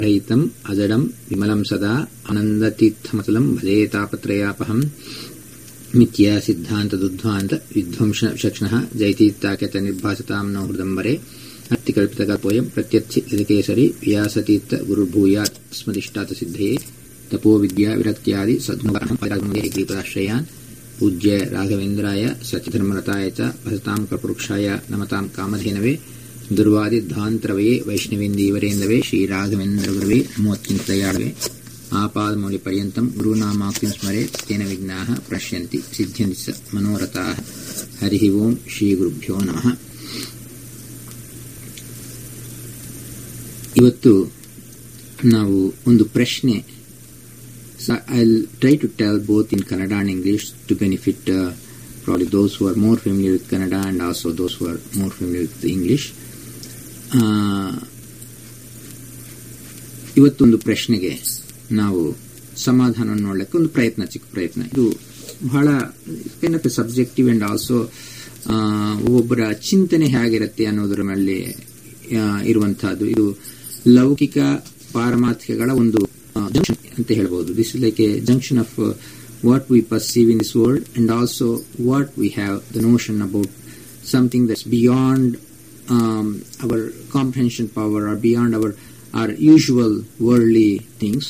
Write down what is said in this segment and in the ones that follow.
रहितम् अजडम् विमलम् सदा आनन्दतीर्थमतलम् भजे तापत्रयापहम् मिथ्या सिद्धान्तदुद्ध्वान्त विध्वंसविचक्षणः जयतीर्थाख्यत निर्भासताम् नो हृदम्बरे अत्तिकल्पितकल्पोऽयम् प्रत्यक्षिकेसरि व्यासतीर्थ गुरुर्भूयात् स्मदिष्टात् सिद्धये तपो विद्या विरक्त्यादि सद्मुखम् ग्रीपदाश्रयान् पूज्य राघवेन्द्राय सत्यधर्मरताय च भसताम् कपुरुक्षाय नमताम् कामधेनवे दुर्वादिध्वान्तरवये वैष्णवेन्दीवरेन्दवे श्रीराघवेन्द्रगुरवे नमोऽत्यन्तयाळवे आपादमौलिपर्यन्तम् गुरूणामाक्तिम् स्मरे तेन विघ्नाः प्रश्यन्ति सिद्ध्यन्ति च मनोरथाः हरिः ओम् ಶ್ರೀಗುರುಭ್ಯೋ ನಮಃ ಇವತ್ತು ನಾವು ಒಂದು ಪ್ರಶ್ನೆ I'll try to tell both in Kannada and English to benefit uh, probably those who are more familiar with Kannada and also those who are more familiar with English. ಇವತ್ತೊಂದು ಪ್ರಶ್ನೆಗೆ ನಾವು ಸಮಾಧಾನವನ್ನು ನೋಡಲಿಕ್ಕೆ ಒಂದು ಪ್ರಯತ್ನ ಚಿಕ್ಕ ಪ್ರಯತ್ನ ಇದು ಬಹಳ kind of subjective and also ಒಬ್ಬೊಬ್ಬರ ಚಿಂತನೆ ಹೇಗಿರುತ್ತೆ ಅನ್ನೋದರ ಮೇಲೆ ಇರುವಂತಹದ್ದು ಇದು ಲೌಕಿಕ ಪಾರಮಾರ್ಥಿಕಗಳ ಒಂದು ಜಂಕ್ಷನ್ ಅಂತ ಹೇಳ್ಬೋದು this is like a junction of what we perceive in this world and also what we have the notion about something that's beyond our comprehension power or beyond our our usual worldly things.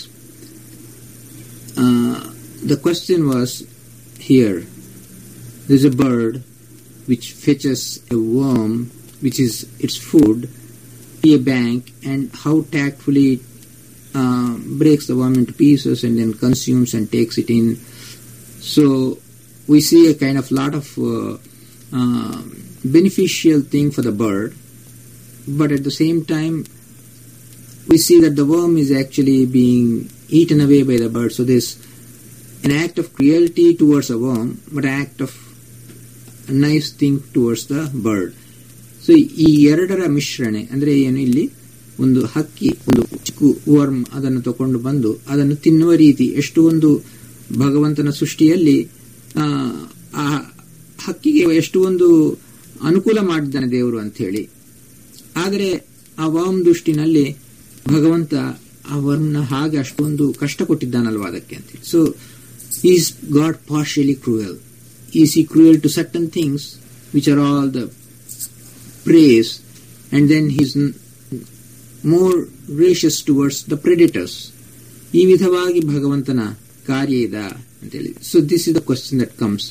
Uh, the question was here there's a bird which fetches a worm, which is its food, to a bank, and how tactfully it uh, breaks the worm into pieces and then consumes and takes it in. So we see a kind of lot of uh, beneficial thing for the bird, but at the same time, we see that the worm is actually being eaten away by the bird. So there's an act of cruelty towards a worm, but an act of a nice thing towards the bird. So ಈ ಎರಡರ ಮಿಶ್ರಣೆ ಅಂದ್ರೆ ಏನು ಇಲ್ಲಿ ಒಂದು ಹಕ್ಕಿ ಒಂದು ಚಿಕ್ಕು worm ಅದನ್ನು ತಕೊಂಡು ಬಂದು ಅದನ್ನು ತಿನ್ನುವ ರೀತಿ ಎಷ್ಟು ಒಂದು ಭಗವಂತನ ಸೃಷ್ಟಿಯಲ್ಲಿ ಆ ಹಕ್ಕಿಗೆ ಎಷ್ಟು ಒಂದು ಅನುಕೂಲ ಮಾಡಿದ್ದಾನೆ ದೇವರು ಅಂತ ಹೇಳಿ ಆದರೆ ಆ ವರ್ಮ್ ದೃಷ್ಟಿನಲ್ಲಿ ಭಗವಂತ ಆ ವರ್ಮ್ನ ಹಾಗೆ ಅಷ್ಟೊಂದು ಕಷ್ಟ ಕೊಟ್ಟಿದ್ದಾನಲ್ವಾ ಅದಕ್ಕೆ ಅಂತ so is God partially cruel is ಈ cruel to certain things which are all the prey and then he's more gracious towards the predators ಈ ವಿಧವಾಗಿ ಭಗವಂತನ ಕಾರ್ಯ ಇದ ಅಂತೇಳಿ so this is the question that comes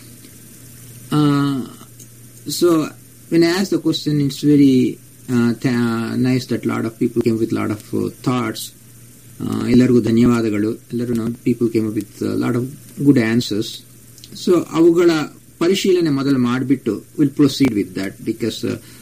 so when as the question it's very uh, th- nice that a lot of people came with a lot of uh, thoughts. ಎಲ್ಲರಿಗೂ ಧನ್ಯವಾದಗಳು ಎಲ್ಲರೂ people came with lot of good answers so ಅವುಗಳ ಪರಿಶೀಲನೆ ಮೊದಲು ಮಾಡಿಬಿಟ್ಟು will proceed with that because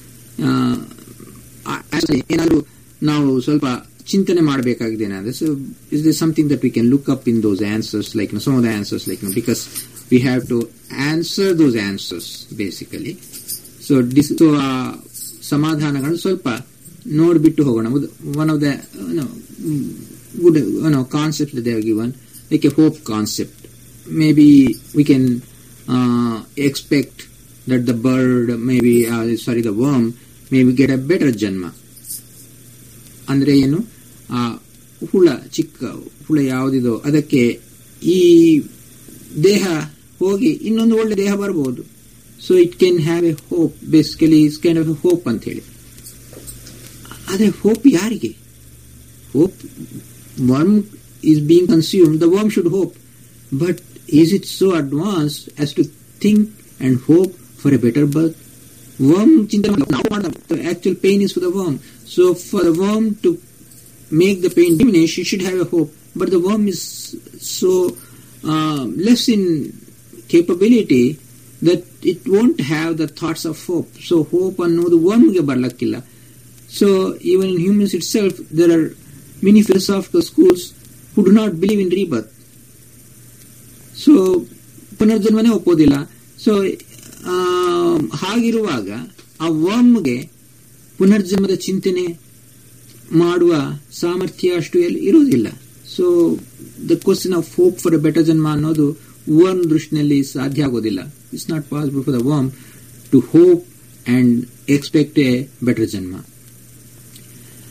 ಏನಾದರೂ ನಾವು ಸ್ವಲ್ಪ ಚಿಂತನೆ ಮಾಡಬೇಕಾಗಿದೆ ಏನಾದ್ರೆ so is this something that we can look up in those answers like some of the answers like because we have to answer those answers basically so this so ಸಮಾಧಾನಗಳು ಸ್ವಲ್ಪ ನೋಡ್ಬಿಟ್ಟು ಹೋಗೋಣ one of the good no concept they given like A hope concept maybe we can expect that the bird maybe sorry the worm maybe get a better ಜನ್ಮ ಅಂದ್ರೆ ಏನು ಆ ಹುಳ ಚಿಕ್ಕ ಹುಳ ಯಾವುದಿದೋ ಅದಕ್ಕೆ ಈ ದೇಹ ಹೋಗಿ ಇನ್ನೊಂದು ಒಳ್ಳೆ ದೇಹ ಬರಬಹುದು so it can have a hope basically is kind of a hope ಅಂತ ಹೇಳಿ ಆದರೆ ಹೋಪ್ ಯಾರಿಗೆ hope worm is being consume the worm should hope but is it so advance as to think and hope for a better birth worm ಚಿಂತನೆ actual pain is for the worm so for the worm to make the pain diminish it should have a hope but the worm is so less in capability that it won't have the thoughts of hope. So hope ಅನ್ನೋದು ವರ್ಮ್ಗೆ ಬರ್ಲಕ್ಕಿಲ್ಲ so even in humans itself there are many philosophical schools who do not believe in rebirth so ಪುನರ್ಜನ್ಮನೇ ಒಪ್ಪೋದಿಲ್ಲ so ಹಾಗಿರುವಾಗ ಆ ವರ್ಮ್ಗೆ ಪುನರ್ಜನ್ಮದ ಚಿಂತನೆ ಮಾಡುವ ಸಾಮರ್ಥ್ಯ ಅಷ್ಟು ಇರುವುದಿಲ್ಲ so the question of hope for a better ಜನ್ಮ ಅನ್ನೋದು ವರ್ಮ್ ದೃಷ್ಟಿನಲ್ಲಿ ಸಾಧ್ಯ ಆಗೋದಿಲ್ಲ it's not possible for the worm to hope and expect a better ಜನ್ಮ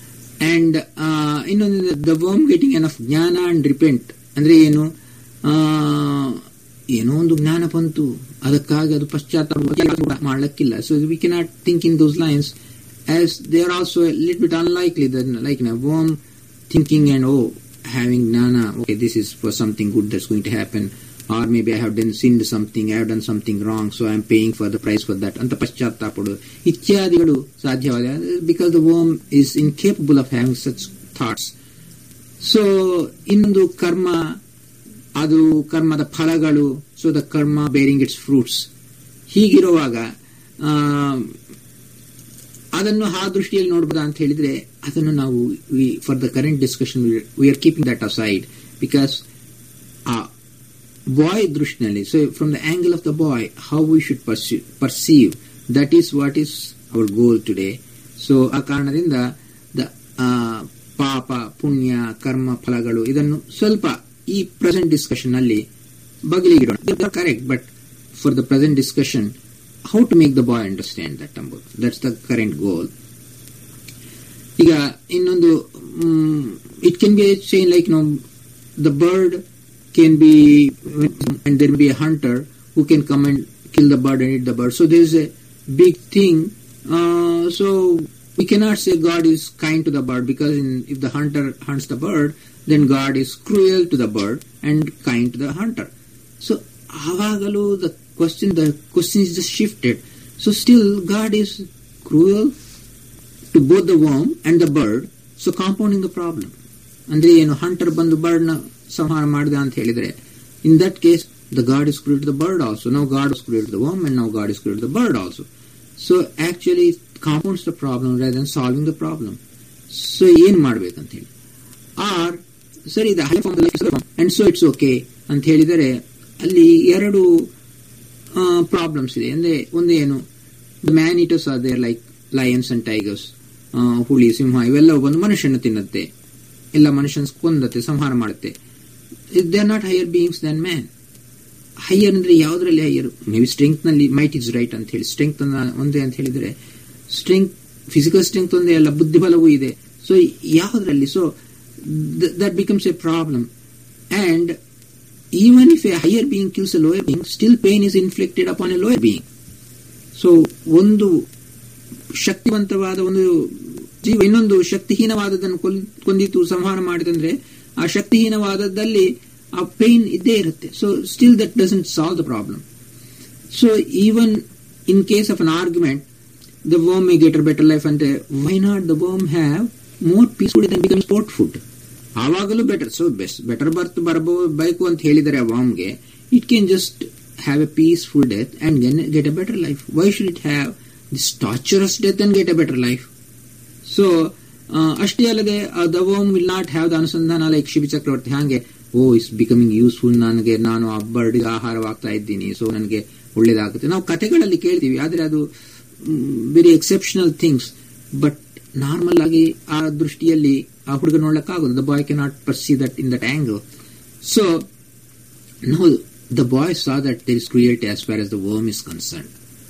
ಅಂಡ್ ಇನ್ನೊಂದು the worm getting an of ಜ್ಞಾನ ಅಂಡ್ ರಿಪೆಂಟ್ ಅಂದ್ರೆ ಏನು ಆ, ಏನೋ ಒಂದು ಜ್ಞಾನ ಬಂತು ಅದಕ್ಕಾಗಿ ಅದು ಪಶ್ಚಾತ್ತಾಪ ಮಾಡ್ಲಿಕ್ಕಿಲ್ಲ so we cannot think in those lines as they are also little bit unlikely like a worm thinking and oh having gnana okay this is for something good that's going to happen or maybe i have done sinned something i have done something wrong so i am paying for the price for that ಅಂತ ಪಶ್ಚಾತ್ತಾಪಡು ಇತ್ಯಾದಿಗಳು ಸಾಧ್ಯವಾದ because the worm is incapable of having such thoughts so ಇನ್ನೊಂದು ಕರ್ಮ ಅದು ಕರ್ಮದ ಫಲಗಳು so the karma bearing its fruits ಹೀಗಿರುವಾಗ ಆ, ಅದನ್ನು ಆ ದೃಷ್ಟಿಯಲ್ಲಿ ನೋಡಬಹುದಾ ಅಂತ ಹೇಳಿದ್ರೆ ಅದನ್ನು ನಾವು for the current discussion we are keeping that aside because ಆ ಬಾಯ್ ದೃಷ್ಟಿನಲ್ಲಿ so from the angle of the boy how we should perceive that is what is our goal today so ಆ ಕಾರಣದಿಂದ ದ ಪಾಪ ಪುಣ್ಯ ಕರ್ಮ ಫಲಗಳು ಇದನ್ನು ಸ್ವಲ್ಪ ಈ ಪ್ರೆಸೆಂಟ್ ಡಿಸ್ಕಷನ್ ಅಲ್ಲಿ ಬಗಲಿಗಿಡೋಣ correct but for the present discussion how to make the boy understand that number. That's the current goal. ಈಗ ಇನ್ನೊಂದು it can be said like no the bird can be and there be a hunter who can come and kill the bird and eat the bird. So there is a big thing. Uh, so we cannot say God is kind to the bird because in, if the hunter hunts the bird, then God is cruel to the bird and kind to the hunter. So ಆವಾಗಲೂ the question the question is just shifted. So still God is cruel to both the worm and the bird, so compounding the problem. ಅಂದ್ರೆ ಏನು hunter ಬಂದು bird ನ ಸಂಹಾರ ಮಾಡಿದ ಅಂತ ಹೇಳಿದ್ರೆ in that case the God is create the bird also ನಾವು God is create the worm and ನಾವು God is create the bird also so actually compounds the problem rather than solving the problem so ಏನ್ ಮಾಡ್ಬೇಕಂತ ಹೇಳಿ or ಸರಿ ಇದು high form and so it's okay ಅಂತ ಹೇಳಿದರೆ ಅಲ್ಲಿ ಎರಡು ಪ್ರಾಬ್ಲಮ್ಸ್ ಇದೆ ಅಂದ್ರೆ ಒಂದು ಏನು the man eaters are there like lions and tigers ಹುಳಿ ಸಿಂಹ ಇವೆಲ್ಲವೂ ಬಂದು ಮನುಷ್ಯನ ತಿನ್ನುತ್ತೆ ಎಲ್ಲ ಮನುಷ್ಯನ ಕೊಂದತ್ತೆ ಸಂಹಾರ ಮಾಡುತ್ತೆ they are not higher beings than man higher ಅಂದ್ರೆ ಯಾವ್ದ್ರಲ್ಲಿ ಹೈಯರ್ ಮೇ ಬಿ ಸ್ಟ್ರೆಂತ್ ನಲ್ಲಿ ಮೈಟ್ ಇಸ್ ರೈಟ್ ಅಂತ ಹೇಳಿ ಸ್ಟ್ರೆಂತ್ ಒಂದೇ ಅಂತ ಹೇಳಿದ್ರೆ ಸ್ಟ್ರೆಂತ್ ಫಿಸಿಕಲ್ ಸ್ಟ್ರೆಂತ್ ಒಂದೇ ಅಲ್ಲ ಬುದ್ಧಿಬಲವೂ ಇದೆ ಸೊ ಯಾವ್ದ್ರಲ್ಲಿ so that becomes a problem and even if a higher being kills a lower being, still pain is inflicted upon a lower being. So ಒಂದು ಶಕ್ತಿವಂತವಾದ ಒಂದು ಜೀವ ಇನ್ನೊಂದು ಶಕ್ತಿಹೀನವಾದದನ್ನು ಕೊಂದಿತು ಸಂಹಾರ ಮಾಡಿದಂದ್ರೆ ಆ ಶಕ್ತಿಹೀನವಾದದಲ್ಲಿ ಆ ಪೇನ್ ಇದ್ದೇ ಇರುತ್ತೆ so still that doesn't solve the problem so even in case of an argument the worm may get a better life ಅಂದ್ರೆ why not the worm have more peaceful than become sport food ಆವಾಗಲೂ better so best better birth ಬರಬೇಕು ಅಂತ ಹೇಳಿದರೆ ಆ ವಾಮ್ಗೆ it can just have a peaceful death and again get a better life why should it have this torturous death and get a better life so ಅಷ್ಟೇ ಅಲ್ಲದೆ the worm will not have the ಅನುಸಂಧಾನ like Shibi Chakravarti ಹಾಗೆ ಓ is becoming useful ನನಗೆ ನಾನು ಆ ಬರ್ಡ್ಗೆ ಆಹಾರವಾಗ್ತಾ ಇದ್ದೀನಿ so ನನಗೆ ಒಳ್ಳೇದಾಗುತ್ತೆ ನಾವು ಕಥೆಗಳಲ್ಲಿ ಕೇಳ್ತೀವಿ ಆದ್ರೆ ಅದು very exceptional things but normal ಆಗಿ ಆ ದೃಷ್ಟಿಯಲ್ಲಿ ಆ ಹುಡುಗ ನೋಡ್ಲಕ್ಕಾಗೋದು the boy can not perceive that in that angle so no the boy saw that there is create as far as the worm is concern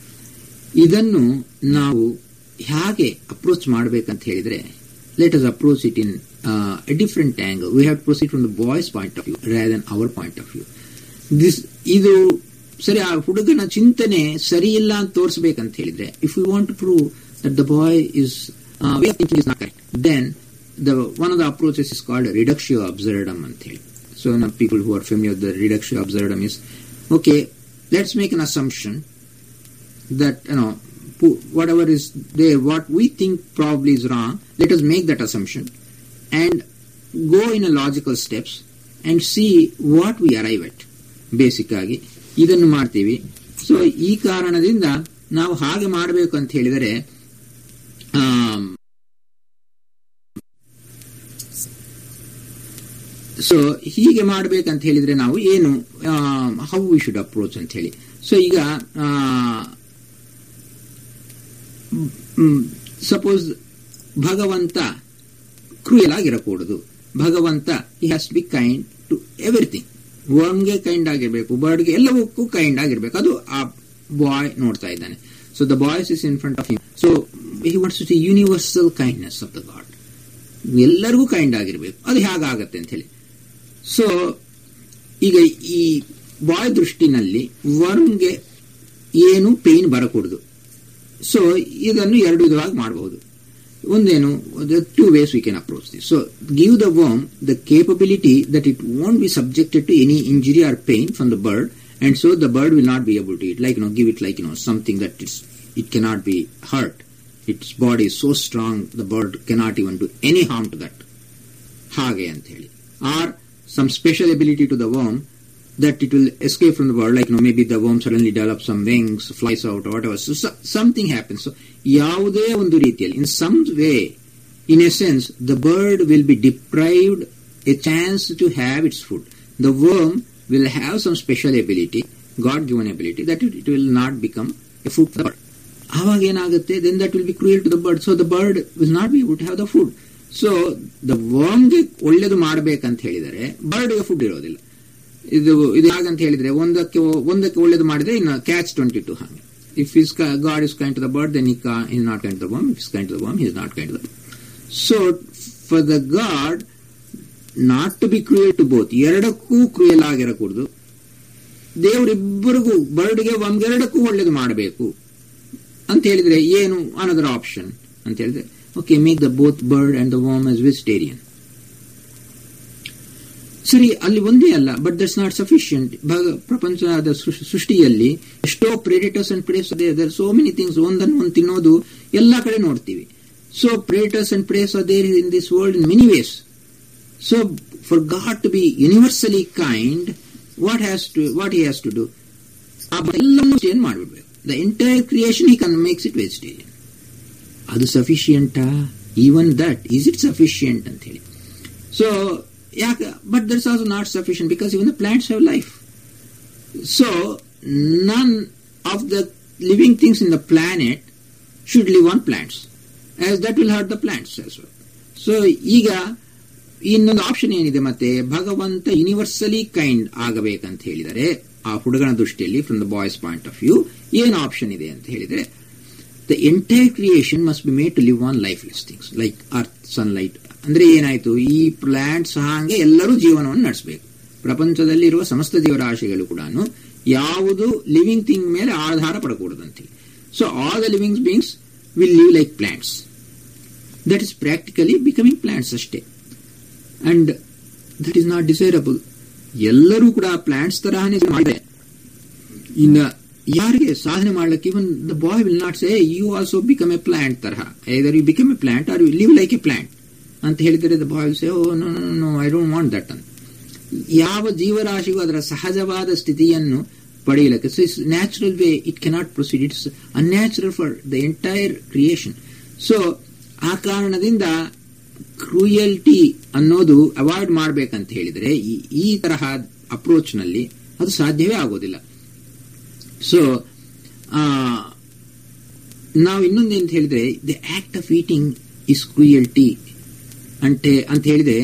ಇದನ್ನು ನಾವು ಹೇಗೆ ಅಪ್ರೋಚ್ ಮಾಡಬೇಕಂತ ಹೇಳಿದ್ರೆ let us approach it in a different angle we have proceed from the boys point of view rather than our point of view this ಇದು ಸರಿ ಆ ಹುಡುಗನ ಚಿಂತನೆ ಸರಿ ಇಲ್ಲ ಅಂತ ತೋರಿಸಬೇಕಂತ ಹೇಳಿದ್ರೆ if you want to prove that the boy is way of thinking is not correct then the one of the approaches is called reductio absurdum anthe. So now people who are familiar with the reductio absurdum is okay. Let's make an assumption that you know whatever is there, what we think probably is wrong. Let us make that assumption and go in a logical steps and see what we arrive at. Basic ಆಗಿ ಇದನ್ನು ಮಾಡ್ತೀವಿ so ಈ ಕಾರಣದಿಂದ ನಾವು ಹಾಗೆ ಮಾಡಬೇಕು ಅಂತ ಹೇಳಿದರೆ ಸೊ ಹೀಗೆ ಮಾಡಬೇಕಂತ ಹೇಳಿದ್ರೆ ನಾವು ಏನು ಹೌ ವಿ ಶುಡ್ ಅಪ್ರೋಚ್ ಅಂತ ಹೇಳಿ ಸೊ ಈಗ ಸಪೋಸ್ ಭಗವಂತ ಕ್ರೂಯಲ್ ಆಗಿರಕೂಡದು ಭಗವಂತ ಈ has be kind to everything ವರ್ಮ್ಗೆ ಕೈಂಡ್ ಆಗಿರ್ಬೇಕು ಬರ್ಡ್ಗೆ ಎಲ್ಲವಕ್ಕೂ ಕೈಂಡ್ ಆಗಿರ್ಬೇಕು ಅದು ಆ ಬಾಯ್ ನೋಡ್ತಾ ಇದ್ದಾನೆ so the boys is in front of him so he wants to universal kindness of the God ಎಲ್ಲರಿಗೂ ಕೈಂಡ್ ಆಗಿರ್ಬೇಕು ಅದು ಹೇಗಾಗತ್ತೆ ಅಂತ ಹೇಳಿ ಸೊ ಈಗ ಈ ಬಾಯ್ ದೃಷ್ಟಿನಲ್ಲಿ ವರ್ಮ್ಗೆ ಏನು ಪೇನ್ ಬರಕೂಡದು ಸೊ ಇದನ್ನು ಎರಡು ವಿಧವಾಗಿ ಮಾಡಬಹುದು ಒಂದೇನು two ways we can approach this so give the worm the capability that it won't be subjected to any injury or pain from the bird and so the bird will not be able to it like no give it like no something that it's it cannot be hurt its body so strong the bird cannot even do any harm to that ಹಾಗೆ ಅಂತ ಹೇಳಿ or some special ability to the worm that it will escape from the bird, like you know, maybe the worm suddenly develops some wings, flies out, or whatever. So, so something happens. So, ಯಾವುದೇ ಒಂದು ರೀತಿಯಲ್ಲಿ in some way, in a sense, the bird will be deprived a chance to have its food. The worm will have some special ability, God-given ability, that it, it will not become a food for the bird. ಆವಾಗ ಏನಾಗುತ್ತೆ then that will be cruel to the bird so the bird will not be would have the food so the ವರ್ಮ್ಗೆ ಒಳ್ಳೇದು ಮಾಡಬೇಕಂತ ಹೇಳಿದರೆ ಬರ್ಡ್ಗೆ food ಇರೋದಿಲ್ಲ ಇದು ಇದು ಹಾಗಂತ ಹೇಳಿದ್ರೆ ಒಂದಕ್ಕೆ ಒಂದಕ್ಕೆ ಒಳ್ಳೇದು ಮಾಡಿದ್ರೆ ಇನ್ನು ಕ್ಯಾಚ್ ಟ್ವೆಂಟಿ ಟು ಹಾಗೆ if is God is kind to the bird then is not kind to the worm if is kind to the worm is not kind to the so for the God not to be cruel to both ಎರಡಕ್ಕೂ cruel ಆಗಿರಕೂಡದು ದೇವರಿಬ್ಬರಿಗೂ ಬರ್ಡ್ಗೆ ಒಂದೆರಡಕ್ಕೂ ಒಳ್ಳೇದು ಮಾಡಬೇಕು ಅಂತ ಹೇಳಿದ್ರೆ ಏನು ಅನದರ್ ಆಪ್ಷನ್ ಅಂತ ಹೇಳಿದ್ರೆ okay make the both bird and the worm as vegetarian ಸರಿ ಅಲ್ಲಿ ಒಂದೇ ಅಲ್ಲ ಬಟ್ ದಟ್ಸ್ ನಾಟ್ ಸಫಿಷಿಯಂಟ್ ಪ್ರಪಂಚದ ಸೃಷ್ಟಿಯಲ್ಲಿ ಎಷ್ಟೋ predators and preys there so many things ಒಂದನ್ನು ಒಂದು ತಿನ್ನೋದು ಎಲ್ಲಾ ಕಡೆ ನೋಡ್ತೀವಿ so predators and preys are there in this world in many ways so for God to be universally kind what has to what he has to do ಎಲ್ಲವನ್ನು change ಮಾಡಿಬಿಡ್ಬೇಕು the entire creation he can makes it vegetarian ಅದು ಸಫಿಷಿಯಂಟಾ even that is it sufficient ಅಂತ ಹೇಳಿ so ಯಾಕೆ but that's also not sufficient because even the plants have life so none of the living things in the planet should live on plants as that will hurt the plants as well so ಈಗ ಇನ್ನೊಂದು option ಏನಿದೆ ಮತ್ತೆ ಭಗವಂತ universally kind ಆಗಬೇಕಂತ ಹೇಳಿದರೆ ಆ ಹುಡುಗನ ದೃಷ್ಟಿಯಲ್ಲಿ from the boys point of view ಏನು ಆಪ್ಷನ್ ಇದೆ ಅಂತ ಹೇಳಿದ್ರೆ the entire creation must be made to live on lifeless things like earth sunlight ಅಂದ್ರೆ ಏನಾಯ್ತು ಈ ಪ್ಲಾಂಟ್ಸ್ ಹಾಗೆ ಎಲ್ಲರೂ ಜೀವನವನ್ನು ನಡೆಸಬೇಕು ಪ್ರಪಂಚದಲ್ಲಿರುವ ಸಮಸ್ತ ಜೀವರಾಶಿಗಳು ಕೂಡ ಯಾವುದು ಲಿವಿಂಗ್ ಥಿಂಗ್ ಮೇಲೆ ಆಧಾರ ಪಡಕೂಡದಂತೆ so all the living beings will live like plants that is practically becoming plants ಅಷ್ಟೇ and that is not desirable ಎಲ್ಲರೂ ಕೂಡ ಪ್ಲಾಂಟ್ಸ್ ತರಹನೇ ಮಾಡಿದೆ ಇನ್ನ ಯಾರಿಗೆ ಸಾಧನೆ ಮಾಡ್ಲಿಕ್ಕೆ even the boy will not say you also become a plant ತರಹ either you become a plant or you live like a plant ಅಂತ ಹೇಳಿದರೆ the boy say oh no no no I don't want that ಅಂತ ಯಾವ ಜೀವರಾಶಿಗೂ ಅದರ ಸಹಜವಾದ ಸ್ಥಿತಿಯನ್ನು ಪಡೆಯಲಿಕ್ಕೆ so it's natural way it cannot proceed it's unnatural for the entire creation so ಆ ಕಾರಣದಿಂದ ಕ್ರೂಯಲ್ಟಿ ಅನ್ನೋದು ಅವಾಯ್ಡ್ ಮಾಡಬೇಕಂತ ಹೇಳಿದರೆ ಈ ತರಹ ಅಪ್ರೋಚ್ ನಲ್ಲಿ ಅದು ಸಾಧ್ಯವೇ ಆಗೋದಿಲ್ಲ ಸೊ ನಾವು ಇನ್ನೊಂದೇಂತ ಹೇಳಿದ್ರೆ the act of eating is cruelty ಅಂಟೆ ಅಂತ ಹೇಳಿದ್ರೆ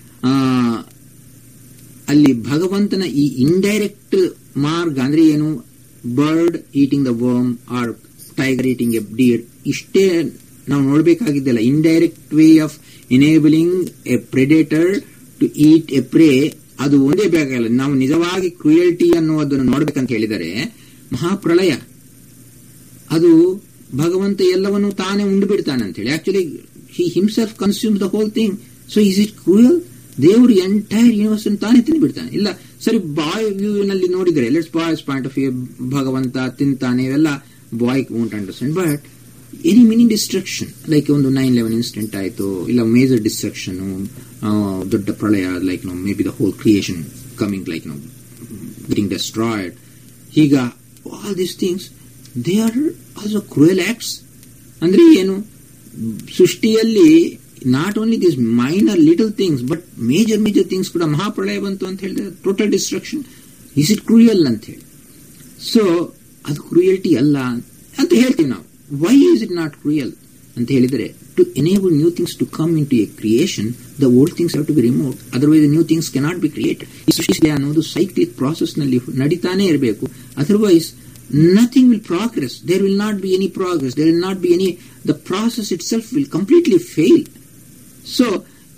ಅಲ್ಲಿ ಭಗವಂತನ ಈ ಇಂಡೈರೆಕ್ಟ್ ಮಾರ್ಗ ಅಂದ್ರೆ ಏನು bird eating the worm or tiger eating a deer ಇಷ್ಟೇ ನಾವು ನೋಡಬೇಕಾಗಿದ್ದಲ್ಲ indirect way of enabling a predator to eat a prey ಅದು ಒಂದೇ ಬೇಕಾಗಲ್ಲ ನಾವು ನಿಜವಾಗಿ ಕ್ರುಯಲ್ಟಿ ಅನ್ನುವುದನ್ನು ನೋಡ್ಬೇಕಂತ ಹೇಳಿದರೆ ಮಹಾಪ್ರಳಯ ಅದು ಭಗವಂತ ಎಲ್ಲವನ್ನು ತಾನೇ ಉಂಡು ಬಿಡ್ತಾನೆ ಅಂತ ಹೇಳಿ actually he himself consume the whole thing so is it cruel ದೇವರು ಎಂಟೈರ್ ಯೂನಿವರ್ಸ್ ತಾನೇ ತಿಂದು ಬಿಡ್ತಾನೆ ಇಲ್ಲ ಸರಿ ಬಾಯ್ ವ್ಯೂ ನಲ್ಲಿ ನೋಡಿದರೆ let's boys point of view ಭಗವಂತ ತಿಂತಾನೆ ಇವೆಲ್ಲ boy won't understand but any mini destruction like ಒಂದು ನೈನ್ ಲೆವೆನ್ ಇನ್ಸಿಡೆಂಟ್ ಆಯಿತು ಇಲ್ಲ ಮೇಜರ್ ಡಿಸ್ಟ್ರಕ್ಷನ್ ದೊಡ್ಡ ಪ್ರಳಯ like no maybe the whole creation coming like no getting destroyed ಈಗ all these things they are also cruel acts ಅಂದ್ರೆ ಏನು ಸೃಷ್ಟಿಯಲ್ಲಿ not only this minor little things but major major things ಕೂಡ ಮಹಾಪ್ರಳಯ ಬಂತು ಅಂತ ಹೇಳಿದ್ರೆ total destruction is it cruel ಅಂತ ಹೇಳಿ ಸೊ ಅದು ಕ್ರೂಯಲ್ಟಿ ಅಲ್ಲ ಅಂತ ಹೇಳ್ತೀವಿ ನಾವು why is it not cruel ಅಂತ ಹೇಳಿದರೆ to enable new things to come into a creation the old things have to be remove otherwise new things cannot be created ಈ ಸೃಷ್ಟಿ ಅನ್ನೋದು ಸೈಕ್ಲಿಕ್ ಪ್ರಾಸೆಸ್ ನಲ್ಲಿ ನಡೀತಾನೆ ಇರಬೇಕು otherwise nothing will progress. There will not be any progress. There will not be any, the process itself will completely fail. So,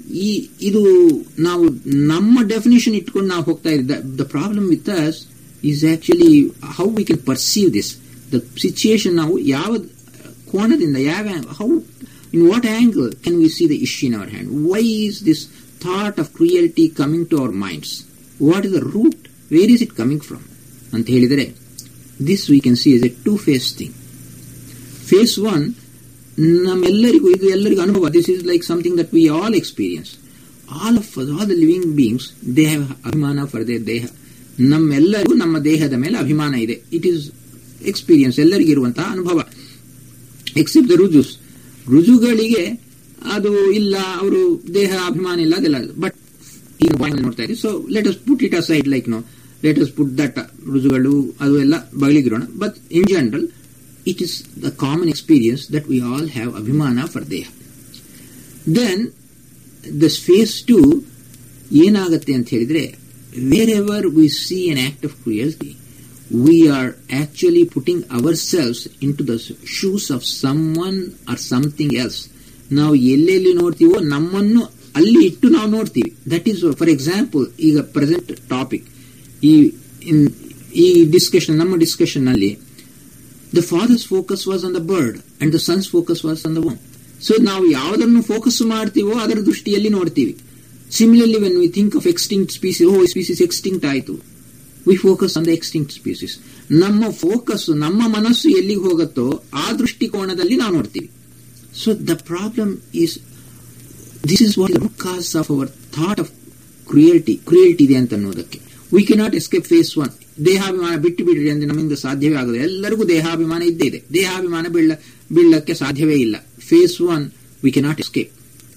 ಈ ಇದು ನಾವು ನಮ್ಮ ಡೆಫಿನೇಷನ್ ಇಟ್ಕೊಂಡು ನಾವು ಹೋಗ್ತಾ ಇದ್ದ the problem with us is actually how we can perceive this the situation ನಾವು ಯಾವ ಕೋಣದಿಂದ ಯಾವ how in what angle can we see the issue in our hand why is this thought of cruelty coming to our minds what is the root where is it coming from ಅಂತ ಹೇಳಿದರೆ this we can see is a two phase thing phase one ನಮ್ಮೆಲ್ಲರಿಗೂ ಇದು ಎಲ್ಲರಿಗೂ ಅನುಭವ this is like something that we all experience all of all the living beings they have ಅಭಿಮಾನ for they ದೇಹ ನಮ್ಮೆಲ್ಲರಿಗೂ ನಮ್ಮ ದೇಹದ ಮೇಲೆ ಅಭಿಮಾನ ಇದೆ ಇಟ್ ಈಸ್ ಎಕ್ಸ್ಪೀರಿಯನ್ಸ್ ಎಲ್ಲರಿಗಿರುವಂತಹ ಅನುಭವ ಎಕ್ಸೆಪ್ಟ್ ದ ರುಜುಸ್ ರುಜುಗಳಿಗೆ ಅದು ಇಲ್ಲ ಅವರು ದೇಹ ಅಭಿಮಾನ ಇಲ್ಲ ಅದೆಲ್ಲ ಬಟ್ ಈಗ ನೋಡ್ತಾ ಇದ್ದೀವಿ so let us put it aside like no let us put that ರುಜುಗಳು ಅದು ಎಲ್ಲ ಬಗಲಿಗಿರೋಣ but in general it is the common experience that we all have abhimana for deha. Then this phase two ಏನಾಗತ್ತೆ ಅಂತ ಹೇಳಿದ್ರೆ wherever we see an act of cruelty we are actually putting our selves into the shoes of someone or something else ನಾವು ಎಲ್ಲೆಲ್ಲಿ ನೋಡ್ತೀವೋ ನಮ್ಮನ್ನು ಅಲ್ಲಿ ಇಟ್ಟು ನಾವು ನೋಡ್ತೀವಿ ದಟ್ ಈಸ್ ಫಾರ್ ಎಕ್ಸಾಂಪಲ್ ಈಗ ಪ್ರೆಸೆಂಟ್ ಟಾಪಿಕ್ ಈ ಈ ಡಿಸ್ಕಷನ್ ನಮ್ಮ ಡಿಸ್ಕಷನ್ ನಲ್ಲಿ the father's focus was on the bird and the son's focus was on the worm. So ನಾವು ಯಾವುದನ್ನು ಫೋಕಸ್ ಮಾಡ್ತೀವೋ ಅದರ ದೃಷ್ಟಿಯಲ್ಲಿ ನೋಡ್ತೀವಿ similarly when we think of extinct species oh species extinct ಆಯಿತು we focus on the extinct species ನಮ್ಮ focus ನಮ್ಮ ಮನಸ್ಸು ಎಲ್ಲಿಗೆ ಹೋಗುತ್ತೋ ಆ ದೃಷ್ಟಿಕೋನದಲ್ಲಿ ನಾವು ನೋಡ್ತೀವಿ so the problem is this is what root cause of our thought of cruelty cruelty ಇದೆ ಅಂತ ಅನ್ನೋದಕ್ಕೆ we cannot escape phase one ದೇಹಾಭಿಮಾನ ಬಿಟ್ಟು ಬಿಡ್ರಿ ಅಂದ್ರೆ ನಮ್ಮಿಂದ ಸಾಧ್ಯವೇ ಆಗೋದು ಎಲ್ಲರಿಗೂ ದೇಹಾಭಿಮಾನ ಇದ್ದೇ ಇದೆ ದೇಹಾಭಿಮಾನ ಬೀಳ ಬೀಳಕ್ಕೆ ಸಾಧ್ಯವೇ ಇಲ್ಲ phase one we cannot escape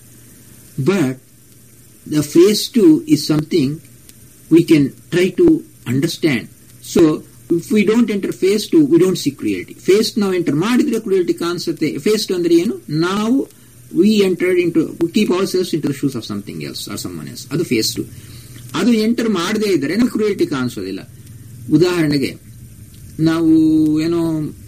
but the phase two is something we can try to understand so if we don't enter phase two we don't see cruelty phase ನಾವು ಎಂಟರ್ ಮಾಡಿದ್ರೆ ಕ್ರಿಯಲ್ಟಿ ಕಾಣಿಸುತ್ತೆ ಫೇಸ್ ಟು ಅಂದ್ರೆ ಏನು ನಾವು we entered into keep our selves into the shoes of something else or some else ಅದು phase two ಅದು enter ಮಾಡದೇ ಇದ್ದರೆ ನಮ್ಗೆ ಕ್ರಿಯಲ್ಟಿ ಕಾಣಿಸೋದಿಲ್ಲ ಉದಾಹರಣೆಗೆ ನಾವು ಏನೋ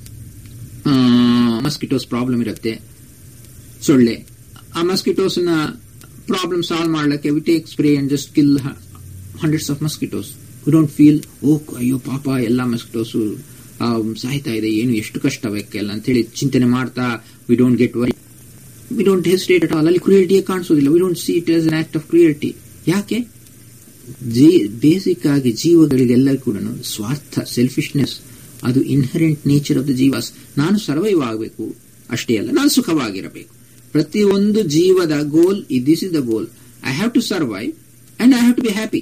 ಮಸ್ಕಿಟೋಸ್ ಪ್ರಾಬ್ಲಮ್ ಇರುತ್ತೆ ಸೊಳ್ಳೆ ಆ ಮಸ್ಕಿಟೋಸ್ ನ ಪ್ರಾಬ್ಲಮ್ ಸಾಲ್ವ್ ಮಾಡ್ಲಿಕ್ಕೆ we take spray and just kill hundreds of mosquitoes we don't feel oh ಅಯ್ಯೋ ಪಾಪ ಎಲ್ಲ ಮಸ್ಕಿಟೋಸ್ ಸಾಯ್ತಾ ಇದೆ ಏನು ಎಷ್ಟು ಕಷ್ಟ ಅವಕ್ಕೆಲ್ಲ ಅಂತೇಳಿ ಚಿಂತನೆ ಮಾಡ್ತಾ we don't get worry we don't hesitate at all ಅಲ್ಲಿ ಕ್ರಿಯಲ್ಟಿಯೇ ಕಾಣಿಸೋದಿಲ್ಲ we don't see it as an act of cruelty ಯಾಕೆ ಬೇಸಿಕ್ ಆಗಿ ಜೀವಗಳಿಗೆಲ್ಲ ಕೂಡ ಸ್ವಾರ್ಥ ಸೆಲ್ಫಿಶ್ನೆಸ್ ಅದು ಇನ್ಹರೆಂಟ್ ನೇಚರ್ ಆಫ್ ದ ಜೀವಾಸ್ ನಾನು ಸರ್ವೈವ್ ಆಗಬೇಕು ಅಷ್ಟೇ ಅಲ್ಲ ನಾನು ಸುಖವಾಗಿರಬೇಕು ಪ್ರತಿಯೊಂದು ಜೀವದ goal this is the goal I have to survive and I have to be happy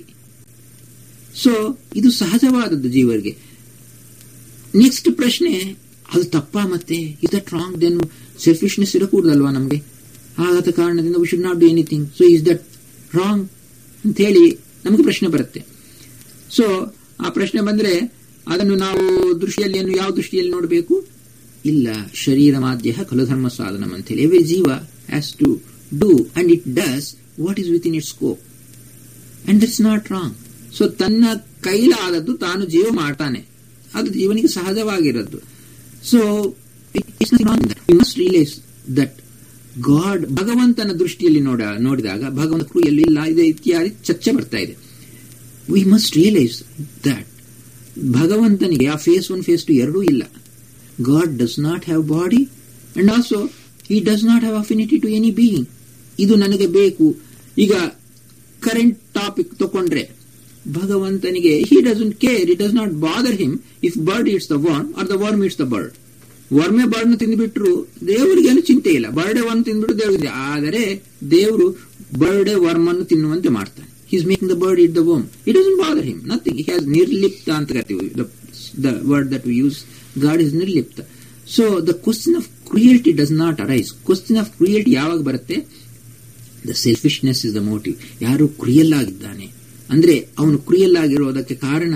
so ಇದು ಸಹಜವಾದದ್ದು ಜೀವರಿಗೆ ನೆಕ್ಸ್ಟ್ ಪ್ರಶ್ನೆ ಅದು ತಪ್ಪ ಮತ್ತೆ is that wrong then selfishness ಇರಕೂಡದಲ್ವಾ ನಮಗೆ ಆದ ಕಾರಣದಿಂದ we should not do anything so is that wrong ಅಂತ ಹೇಳಿ ನಮಗೆ ಪ್ರಶ್ನೆ ಬರುತ್ತೆ ಸೊ ಆ ಪ್ರಶ್ನೆ ಬಂದ್ರೆ ಅದನ್ನು ನಾವು ದೃಷ್ಟಿಯಲ್ಲಿ ಯಾವ ದೃಷ್ಟಿಯಲ್ಲಿ ನೋಡಬೇಕು ಇಲ್ಲ ಶರೀರ ಮಾಧ್ಯ ಕುಲಧರ್ಮ ಸಾಧನ ಅಂತ ಹೇಳಿ ಎವ್ರಿ ಜೀವ has to do and it does what is with in it scope and that's not wrong so ತನ್ನ ಕೈಲಾದದ್ದು ತಾನು ಜೀವ ಮಾಡ್ತಾನೆ ಅದು ಜೀವನಿಗೆ ಸಹಜವಾಗಿರೋದು so must realise that God ಭಗವಂತನ ದೃಷ್ಟಿಯಲ್ಲಿ ನೋಡ ನೋಡಿದಾಗ ಭಗವಂತ ಕ್ರೂಯಲ್ಲಿ ಇಲ್ಲ ಇದೆ ಇತ್ಯಾದಿ ಚರ್ಚೆ ಬರ್ತಾ ಇದೆ ವಿ ಮಸ್ಟ್ ರಿಯಲೈಸ್ ದಟ್ ಭಗವಂತನಿಗೆ ಆ ಫೇಸ್ ಒನ್ ಫೇಸ್ ಟು ಎರಡೂ ಇಲ್ಲ God does not have body and also ಈ does not have affinity to any being ಇದು ನನಗೆ ಬೇಕು ಈಗ ಕರೆಂಟ್ ಟಾಪಿಕ್ ತಕೊಂಡ್ರೆ ಭಗವಂತನಿಗೆ he doesn't care it does not bother him if bird it's the worm or the worm it's the bird ವರ್ಮೆ ಬರ್ಡ್ನ ತಿಂದ್ಬಿಟ್ರು ದೇವರಿಗೇನು ಚಿಂತೆ ಇಲ್ಲ ಬರ್ಡೆ ವರ್ಮ್ ತಿಂದ್ಬಿಟ್ಟು ದೇವರಿಗೆ ಆದರೆ ದೇವರು ಬರ್ಡೆ ವರ್ಮನ್ನು ತಿನ್ನುವಂತೆ ಮಾಡ್ತಾನೆ is making the bird eat the worm it doesn't bother him nothing he has ನಿರ್ಲಿಪ್ತ ಅಂತ ಕರಿತೀವಿ the word that we use God is ನಿರ್ಲಿಪ್ತ so the question of cruelty does not arise question of cruelty ಯಾವಾಗ ಬರುತ್ತೆ the selfishness is the motive ಯಾರು cruel ಆಗಿದ್ದಾನೆ ಅಂದ್ರೆ ಅವನು ಕ್ರಿಯಲ್ ಆಗಿರೋದಕ್ಕೆ ಕಾರಣ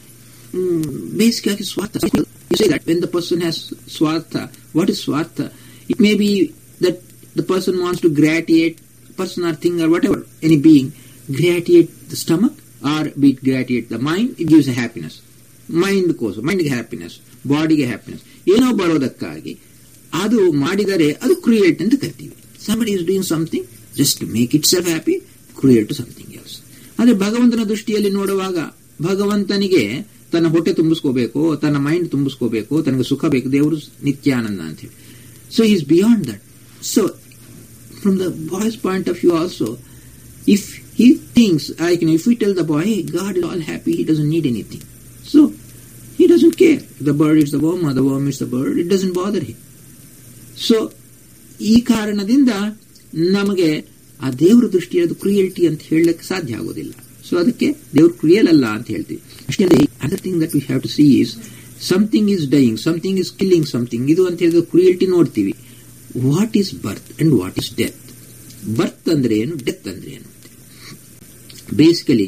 ಬೇಸಿಗಾಗಿ ಸ್ವಾರ್ಥ You say that when the person has swartha, what is swartha? It may be that the person wants to gratiate person or thing or whatever, any being, gratiate the stomach or be it gratiate the mind, it gives a happiness. Mind ಕೋಸು ಮೈಂಡ್ಗೆ happiness ಬಾಡಿಗೆ happiness ಏನೋ ಬರೋದಕ್ಕಾಗಿ ಅದು ಮಾಡಿದರೆ ಅದು create ಅಂತ ಕರಿತೀವಿ somebody is doing something just to make itself happy create to something else ಆದ್ರೆ ಭಗವಂತನ ದೃಷ್ಟಿಯಲ್ಲಿ ನೋಡುವಾಗ ಭಗವಂತನಿಗೆ ತನ್ನ ಹೊಟ್ಟೆ ತುಂಬಿಸ್ಕೋಬೇಕು ತನ್ನ ಮೈಂಡ್ ತುಂಬಿಸ್ಕೋಬೇಕು ತನಗೆ ಸುಖ ಬೇಕು ದೇವರು ನಿತ್ಯಾನಂದ ಅಂತ ಹೇಳಿ so is beyond that so from the boys point of view also if he thinks, like, you know, if we tell the boy, hey, God is all happy, he doesn't need anything. So, he doesn't care. If the bird is the worm or the worm is the bird, it doesn't bother him. So ಈ ಕಾರಣದಿಂದ ನಮಗೆ ಆ ದೇವರ ದೃಷ್ಟಿಯಲ್ಲಿ cruelty ಅಂತ ಹೇಳಲಿಕ್ಕೆ ಸಾಧ್ಯ ಆಗೋದಿಲ್ಲ ಸೊ ಅದಕ್ಕೆ ದೇವ್ರು ಕ್ರಿಯಲ್ ಅಲ್ಲ ಅಂತ ಹೇಳ್ತೀವಿ ಅಷ್ಟೇ other thing that we have to see is something is dying something is killing something ಇದು ಅಂತ ಹೇಳಿದ್ರೆ ಕ್ರಿಯಲ್ಟಿ ನೋಡ್ತೀವಿ what is birth and what is death birth ಅಂದ್ರೆ ಏನು ಡೆತ್ ಅಂದ್ರೆ ಏನು ಬೇಸಿಕಲಿ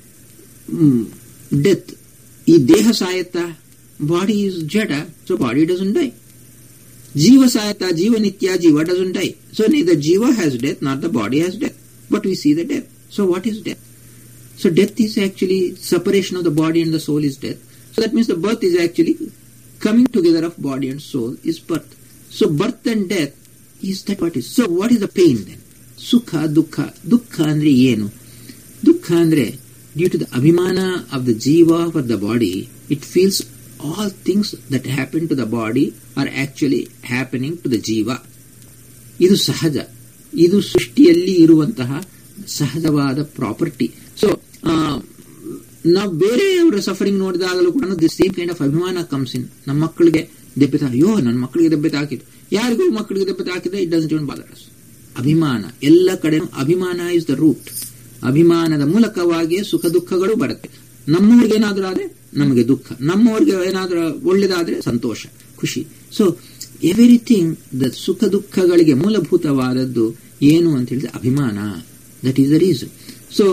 ಡೆತ್ ಈ ದೇಹ ಸಾಯತ್ತ ಬಾಡಿ ಈಸ್ ಜಡ ಸೊ ಬಾಡಿ ಡಸನ್ ಡೈ ಜೀವ ಸಾಯತ್ತ ಜೀವ ನಿತ್ಯ ಜೀವ ಡಸನ್ ಡೈ ಸೊ ದ ಜೀವ has death not the body has death but we see the death so what is death so death is actually separation of the body and the soul is death so that means the birth is actually coming together of body and soul is birth so birth and death is that what is so what is the pain then ಸುಖ ದುಃಖ ದುಃಖ ಅಂದ್ರೆ ಏನು ದುಃಖ ಅಂದ್ರೆ due to the ಅಭಿಮಾನ of the ಜೀವ for the body it feels all things that happen to the body are actually happening to the ಜೀವ ಇದು ಸಹಜ ಇದು ಸೃಷ್ಟಿಯಲ್ಲಿ ಇರುವಂತಹ ಸಹಜವಾದ ಪ್ರಾಪರ್ಟಿ ಸೊ ನಾವು ಬೇರೆಯವರ ಸಫರಿಂಗ್ ನೋಡಿದಾಗಲೂ ಕೂಡ ದಿ ಸೇಮ್ ಕೈಂಡ್ ಆಫ್ ಅಭಿಮಾನ ಕಮ್ಸ್ ಇನ್ ನಮ್ಮ ಮಕ್ಕಳಿಗೆ ದೆಬ್ಬೆ ಅಯ್ಯೋ ನನ್ನ ಮಕ್ಕಳಿಗೆ ದೆಬ್ಬೆ ತಾಕಿದ್ದು ಯಾರಿಗೂ ಮಕ್ಕಳಿಗೆ ದೆಬ್ಬೆ ತಾಕಿದ್ರೆ ಇಟ್ ಡಸಂಟ್ ಇವನ್ ಬಾದರ್ ಅಭಿಮಾನ ಎಲ್ಲ ಕಡೆ ಅಭಿಮಾನ ಇಸ್ ದ ರೂಟ್ ಅಭಿಮಾನದ ಮೂಲಕವಾಗಿಯೇ ಸುಖ ದುಃಖಗಳು ಬರುತ್ತೆ ನಮ್ಮವ್ರಿಗೆ ಏನಾದ್ರೂ ಆದ್ರೆ ನಮಗೆ ದುಃಖ ನಮ್ಮವ್ರಿಗೆ ಏನಾದ್ರೂ ಒಳ್ಳೇದಾದ್ರೆ ಸಂತೋಷ ಖುಷಿ ಸೊ ಎವ್ರಿಥಿಂಗ್ ದ ಸುಖ ದುಃಖಗಳಿಗೆ ಮೂಲಭೂತವಾದದ್ದು ಏನು ಅಂತ ಹೇಳಿದ್ರೆ ಅಭಿಮಾನ that is the reason so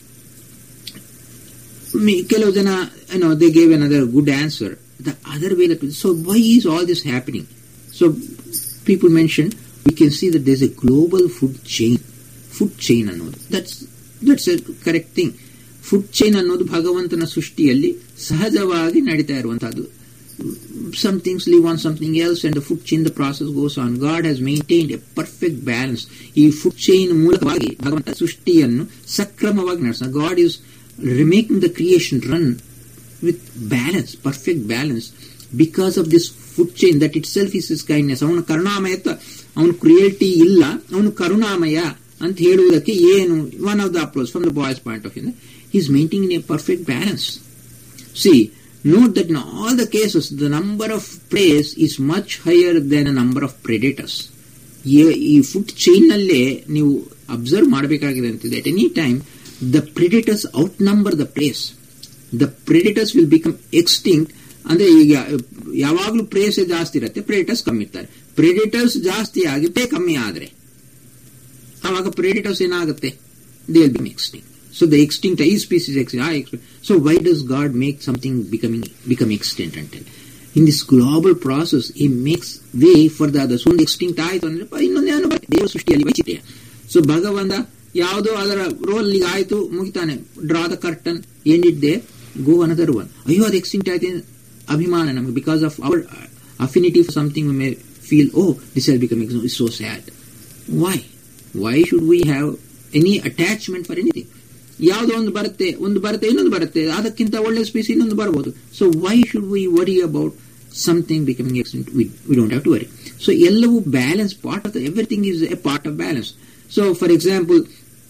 ಕೆಲವು ಜನ ಏನೋ they gave another good answer the other way that so why is all this happening so people mention we can see that there's a global food chain. Food chain ಅನ್ನೋದು that's that's a correct thing food chain ಅನ್ನೋದು ಭಗವಂತನ ಸೃಷ್ಟಿಯಲ್ಲಿ ಸಹಜವಾಗಿ ನಡೀತಾ ಇರುವಂತಹದ್ದು some things live on something else and the food chain the process goes on god has maintained a perfect balance ಈ food chain ಮೂಲಕವಾಗಿ ಭಗವಂತ ಸೃಷ್ಟಿಯನ್ನು ಸಕ್ರಮವಾಗಿ ನಡೆಸ God is making the creation run with balance perfect balance because of this food chain that itself is is kindness ಅವನ ಕರುಣಾಮಯತ್ವ ಅವನು ಕ್ರಿಯೇಟಿ ಇಲ್ಲ ಅವನು ಕರುಣಾಮಯ ಅಂತ ಹೇಳುವುದಕ್ಕೆ ಏನು one of the approach from the boys point of view is maintain a perfect balance see note that in all the cases the number of preys is much higher than a number of predators ಈ food chain ನಲ್ಲೇ ನೀವು observe ಮಾಡಬೇಕಾಗಿದೆ ಅಂತಿದೆ at any time the predators outnumber the preys the predators will become extinct ಅಂದ್ರೆ ಈಗ ಯಾವಾಗಲೂ praise ಜಾಸ್ತಿ ಇರುತ್ತೆ ಪ್ರಿಡೇಟರ್ಸ್ ಕಮ್ಮಿ ಇರ್ತಾರೆ ಪ್ರಿಡೇಟರ್ಸ್ ಜಾಸ್ತಿ ಆಗಿ ಪೇ ಕಮ್ಮಿ ಆದ್ರೆ ಆವಾಗ ಪ್ರಿಡೇಟರ್ಸ್ ಏನಾಗುತ್ತೆ they will be extinct So the extinct I species extinct. I extinct. So why does God make something becoming become extinct until? In this global process, He makes way for the others. ಒಂದು extinct ಆಯ್ತು ಅಂದ್ರೆ ಇನ್ನೊಂದೇನು ದೇವ ಸೃಷ್ಟಿಯಲ್ಲಿ ವೈಚಿತ್ಯ so ಭಗವಂತ ಯಾವುದೋ ಅದರ role ಈಗ ಆಯ್ತು ಮುಗಿತಾನೆ ಡ್ರಾ ದ ಕರ್ಟನ್ ಏನಿದ್ದೆ ಗೋ ಅನದರ್ ಒನ್ ಅಯ್ಯೋ ಅದು ಎಕ್ಸ್ಟಿಂಕ್ಟ್ ಆಯ್ತು ಅಭಿಮಾನ ನಮಗೆ because of our affinity for something may feel oh this has become is so sad why why should we have any attachment for anything ಯಾವುದೋ ಒಂದು ಬರುತ್ತೆ ಒಂದು ಬರುತ್ತೆ ಇನ್ನೊಂದು ಬರುತ್ತೆ ಅದಕ್ಕಿಂತ ಒಳ್ಳೆ ಸ್ಪೀಸ್ ಇನ್ನೊಂದು ಬರಬಹುದು so why should we worry about something becoming accident we don't have to worry so ಎಲ್ಲವೂ balance part of everything is a part of balance so for example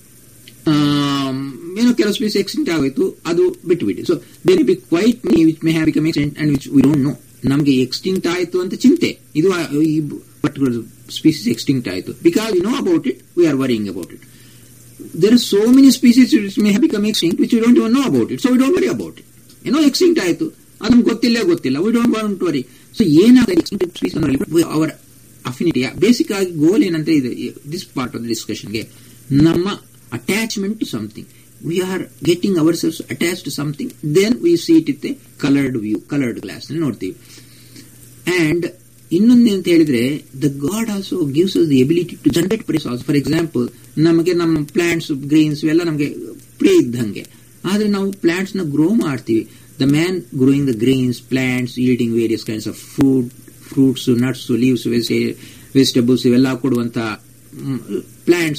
ಏನೋ ಕೆಲವು ಸ್ಪೀಸ್ ಎಕ್ಸಿಡೆಂಟ್ ಆಗೋಯ್ತು ಅದು ಬಿಟ್ಟುಬಿಡಿ so there be quite me which may have become accident and which we don't know ನಮಗೆ extinct ಆಯಿತು ಅಂತ ಚಿಂತೆ ಇದು ಈ ಪರ್ಟಿಕ್ಯುಲರ್ ಸ್ಪೀಸೀಸ್ ಎಕ್ಸ್ಟಿಂಕ್ಟ್ ಆಯಿತು because we know about it we are worrying about it there are so many species which may have become extinct which we don't even know about it. So we don't worry about it. ಏನೋ extinct ಆಯಿತು ಅದನ್ನು ಗೊತ್ತಿಲ್ಲ ಗೊತ್ತಿಲ್ಲ we don't want worry so ಏನಾಗುತ್ತೆ extinct species ಅವರ affinity basic ಆಗಿ goal ಏನಂತ ಇದೆ ದಿಸ್ ಪಾರ್ಟ್ ಆಫ್ ದ ಡಿಸ್ಕಷನ್ಗೆ ನಮ್ಮ attachment to something we are getting ourselves attach to something then we see it ಇತ್ತೆ ಕಲರ್ಡ್ ವ್ಯೂ ಕಲರ್ಡ್ ಗ್ಲಾಸ್ ನೋಡ್ತೀವಿ and ಇನ್ನೊಂದು ಅಂತ ಹೇಳಿದ್ರೆ the God also gives the ability to generate praise also for example ನಮಗೆ ನಮ್ಮ plants Green's ಇವೆಲ್ಲ ನಮಗೆ pray ಇದ್ದಂಗೆ ಆದ್ರೆ ನಾವು ಪ್ಲಾಂಟ್ಸ್ ನ ಗ್ರೋ ಮಾಡ್ತೀವಿ the man growing the greens plants eating various kinds of food fruits nuts leaves vegetables ಇವೆಲ್ಲ ಕೊಡುವಂತ ಪ್ಲಾಂಟ್ಸ್ ನ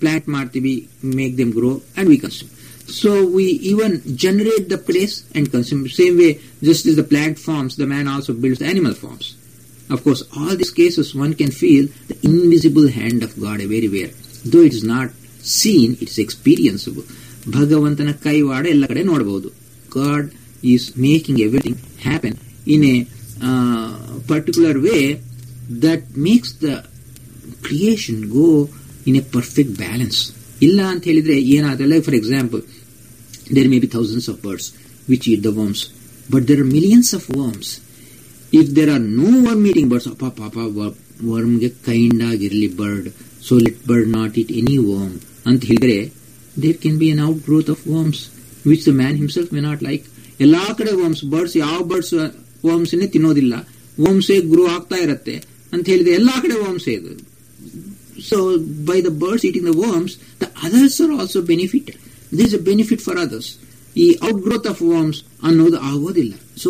ಪ್ಲಾಂಟ್ ಮಾಡ್ತೀವಿ make them grow and we consume so we even generate the place and consume same way just is the plant farms the man also builds the animal farms Of course, all these cases one can feel the invisible hand of God everywhere. Though it is not seen, it is experienceable. ಭಗವಂತನ ಕೈವಾಡ ಎಲ್ಲ ಕಡೆ ನೋಡಬಹುದು God is making everything happen in a particular way that makes the creation go in a perfect balance ಇಲ್ಲ ಅಂತ ಹೇಳಿದ್ರೆ ಏನಾದ್ರೆ for example there may be thousands of birds which eat the worms but there are millions of worms if there are no worm eating birds ಅಪ್ಪ ಪಾಪ ವರ್ಮ್ಗೆ kind ಆಗಿರಲಿ bird so let bird not it any worm ಅಂತ ಹೇಳಿದ್ರೆ there can be N out growth of worms which the man himself may not like ಎಲ್ಲಾ ಕಡೆ worms birds ಯಾವ birds ವರ್ಮ್ಸ್ನೇ ತಿನ್ನೋದಿಲ್ಲ ವರ್ಮ್ಸೇ ಗ್ರೋ ಆಗ್ತಾ ಇರತ್ತೆ ಅಂತ ಹೇಳಿದ್ರೆ ಎಲ್ಲಾ ಕಡೆ ವರ್ಮ್ಸೇ ಇದು so by the birds eating the worms the others are also benefited this a benefit for others ಈ ಔಟ್ ಗ್ರೋತ್ ಆಫ್ ವರ್ಮ್ಸ್ ಅನ್ನೋದು ಆಗೋದಿಲ್ಲ ಸೊ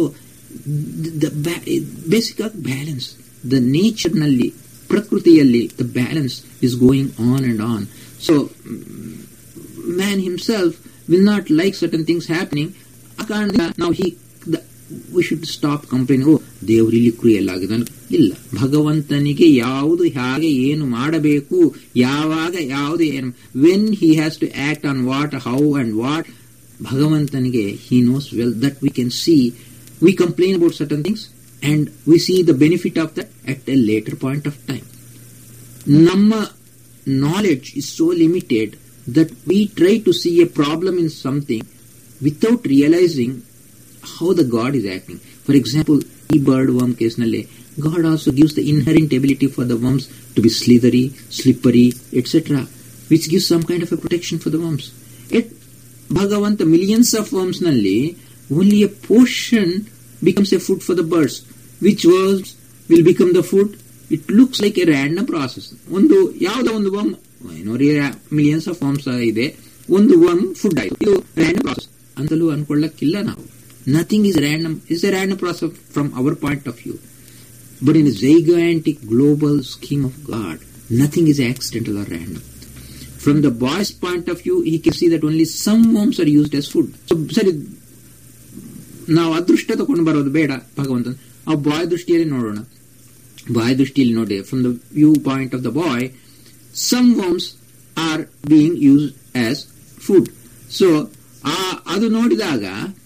ಬೇಸಿಕ್ ಆಗಿ ಬ್ಯಾಲೆನ್ಸ್ ದ ನೇಚರ್ ನಲ್ಲಿ ಪ್ರಕೃತಿಯಲ್ಲಿ the balance is going on and on so man himself will not like certain things happening ಆ ಕಾರಣದಿಂದ ನಾವು he we should stop complain ಓ ದೇವ್ರು ಇಲ್ಲಿ ಕ್ರಿಯಲ್ ಆಗಿದೆ ಇಲ್ಲ ಭಗವಂತನಿಗೆ ಯಾವುದು ಹೇಗೆ ಏನು ಮಾಡಬೇಕು ಯಾವಾಗ ಯಾವುದು ಏನು when he has to act on what how and what ಭಗವಂತನಿಗೆ he knows well that we can see we complain about certain things and we see the benefit of that at a later point of time. Namma knowledge is so limited that we try to see a problem in something without realizing how the God is acting. For example, e bird worm case nalle, God also gives the inherent ability for the worms to be slithery, slippery, etc., which gives some kind of a protection for the worms. Yet, Bhagavanta, millions of worms nalli, only a portion becomes a food for the birds. Which worms will become the food? It looks like a random process. ಒಂದು ಯಾವುದೋ ಒಂದು worm ಏನೋ millions of worms ಇದೆ ಒಂದು worm food ಆಯಿತು ಇದು random process ಅಂತಲೂ ಅನ್ಕೊಳ್ಳಕ್ಕಿಲ್ಲ ನಾವು nothing is random is a random process from our point of view but in gigantic global scheme of God nothing is accidental or random From the boy's point of view, he can see that only some worms are used as food. So, ಸರಿ ನಾವು ಅದೃಷ್ಟ ತಗೊಂಡು ಬರೋದು ಬೇಡ ಭಗವಂತ ಆ ಬಾಯ್ ದೃಷ್ಟಿಯಲ್ಲಿ ನೋಡೋಣ ಬಾಯ್ ದೃಷ್ಟಿಯಲ್ಲಿ ನೋಡಿ from the view point of the boy some worms are being use as food so ಅದು ನೋಡಿದಾಗ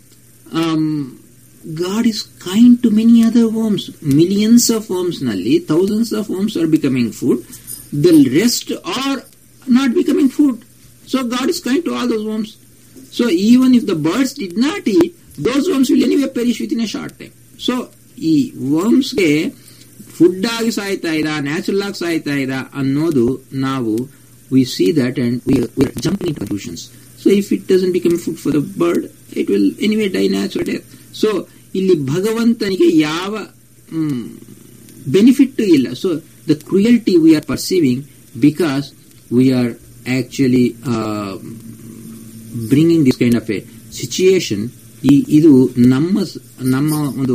God is kind to many other worms millions of worms ನಲ್ಲಿ thousands of worms are becoming food the rest are not becoming food so God is kind to all those worms so even if the birds did not eat those worms will anyway perish within a short time so ಈ ವರ್ಮ್ಸ್ಗೆ food ಆಗಿ ಸಾಯ್ತಾ ಇದ natural ಆಗಿ ಸಾಯ್ತಾ ಇದ ಅನ್ನೋದು ನಾವು we see that and we jumping in conclusions so if it doesn't become food for the bird it will anyway die natural death so ಇಲ್ಲಿ ಭಗವಂತನಿಗೆ ಯಾವ ಬೆನಿಫಿಟ್ ಇಲ್ಲ so the cruelty we are perceiving because we are actually bringing this kind of a situation ಈ ಇದು ನಮ್ಮ ನಮ್ಮ ಒಂದು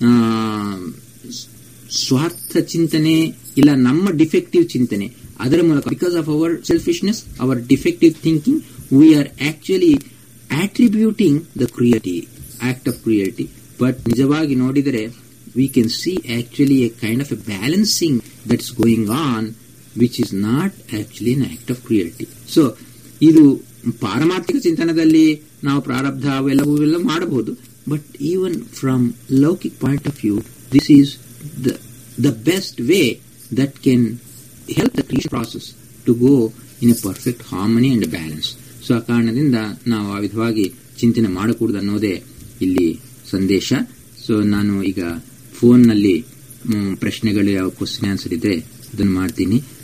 ಸ್ವಾರ್ಥ ಚಿಂತನೆ ಇಲ್ಲ ನಮ್ಮ ಡಿಫೆಕ್ಟಿವ್ ಚಿಂತನೆ ಅದರ ಮೂಲಕ because of our selfishness our defective thinking we are actually attributing the cruelty act of cruelty but ನಿಜವಾಗಿ ನೋಡಿದರೆ we can see actually a kind of a balancing that's going on which is not actually an act of cruelty so ಇದು ಪಾರಮಾರ್ಥಿಕ ಚಿಂತನದಲ್ಲಿ ನಾವು ಪ್ರಾರಬ್ಧ ಅವೆಲ್ಲವೂ ಎಲ್ಲ ಮಾಡಬಹುದು ಬಟ್ ಈವನ್ ಫ್ರಮ್ ಲೌಕಿಕ್ point of view this is the the best way that can help the creation process to go in a perfect harmony and balance so ಆ ಕಾರಣದಿಂದ ನಾವು ಆ ವಿಧವಾಗಿ ಚಿಂತನೆ ಮಾಡಕೂಡದು ಅನ್ನೋದೇ ಇಲ್ಲಿ ಸಂದೇಶ ಸೊ ನಾನು ಈಗ ಫೋನ್ನಲ್ಲಿ ಪ್ರಶ್ನೆಗಳು ಯಾವ ಕ್ವಶನ್ ಆನ್ಸರ್ ಇದೆ ಅದನ್ನು ಮಾಡ್ತೀನಿ